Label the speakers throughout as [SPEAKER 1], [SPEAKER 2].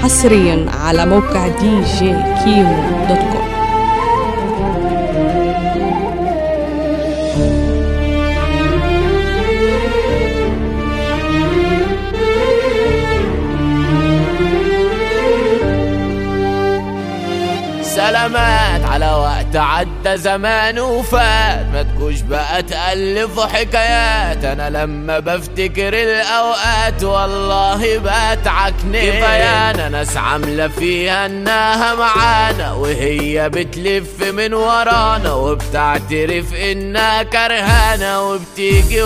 [SPEAKER 1] حصريا على موقع دي جي كيمو دوت كوم
[SPEAKER 2] سلامات على وقت عدى زمان وفات ما تكوش بقى تألف حكايات انا لما بفتكر الاوقات والله بتعكني كفايانا ناس عاملة فيها انها معانا وهي بتلف من ورانا وبتعترف انها كرهانة وبتيجي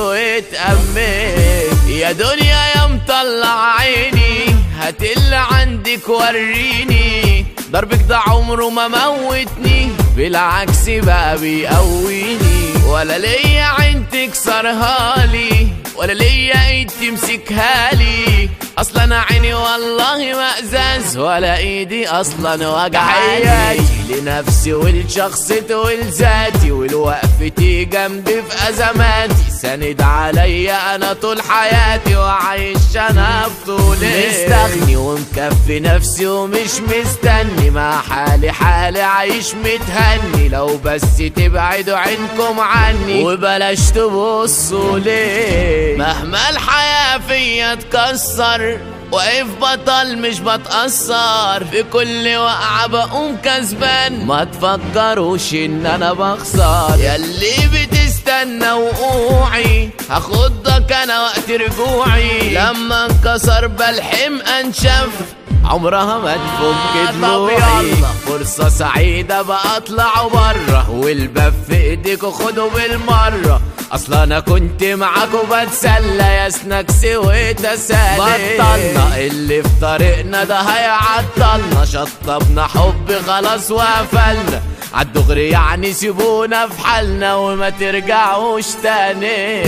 [SPEAKER 2] وتأمن يا دنيا يا مطلع عيني هات اللي عندك وريني ضربك ده عمره ما موتني بالعكس بقى بيقويني ولا ليا عين تكسرها لي ولا ليا ايد تمسكها لي اصلا انا عيني والله ما ازاز ولا ايدي اصلا وجعاني لنفسي ولشخصيتي ولذاتي ولوقفتي جنبي في ازماتي ساند عليا انا طول حياتي وعايش انا بطولي مستغني ومكفي نفسي ومش مستني مع حالي حالي عايش متهني لو بس تبعدوا عينكم عني وبلاش تبصوا ليه مهما الحياة فيا تكسر واقف بطل مش بتأثر في كل وقعة بقوم كسبان ما تفكروش ان انا بخسر ياللي بتستنى وقوعي هاخدك انا وقت رجوعي لما انكسر بلحم انشف عمرها ما تفك دموعي فرصة سعيدة بقى اطلعوا بره والباب في ايديكوا خدوا بالمرة اصلا انا كنت معاكوا بتسلى يا سناكس وتسالي بطلنا اللي في طريقنا ده هيعطلنا شطبنا حب خلاص وقفلنا عالدغري يعني سيبونا في حالنا وما ترجعوش تاني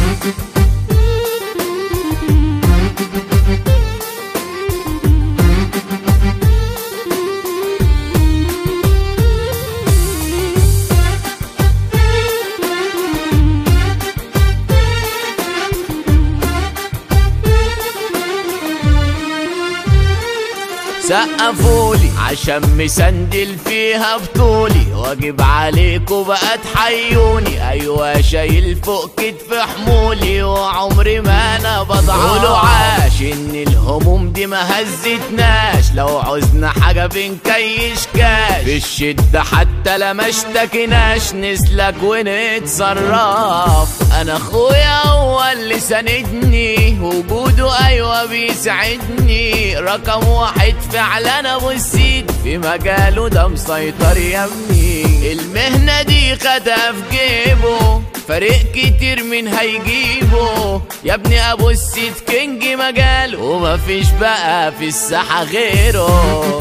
[SPEAKER 2] سقفولي عشان مسندل فيها بطولي واجب عليكوا بقى تحيوني ايوه شايل فوق كتف حمولي وعمري ما انا بضعف قولوا عاش ان الهموم دي ما هزتناش لو عوزنا حاجه بنكيش كاش في الشده حتى لا ما اشتكيناش نسلك ونتصرف انا اخويا هو اللي ساندني وجوده ايوه بيساعدني رقم واحد فعلا ابو السيد في مجاله ده مسيطر يا ابني المهنة دي خدها في جيبه فريق كتير من هيجيبه يا ابني ابو السيد كينج مجاله ومفيش بقى في الساحة غيره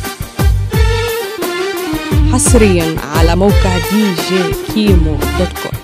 [SPEAKER 1] حصريا على موقع دي جي كيمو دوت كوم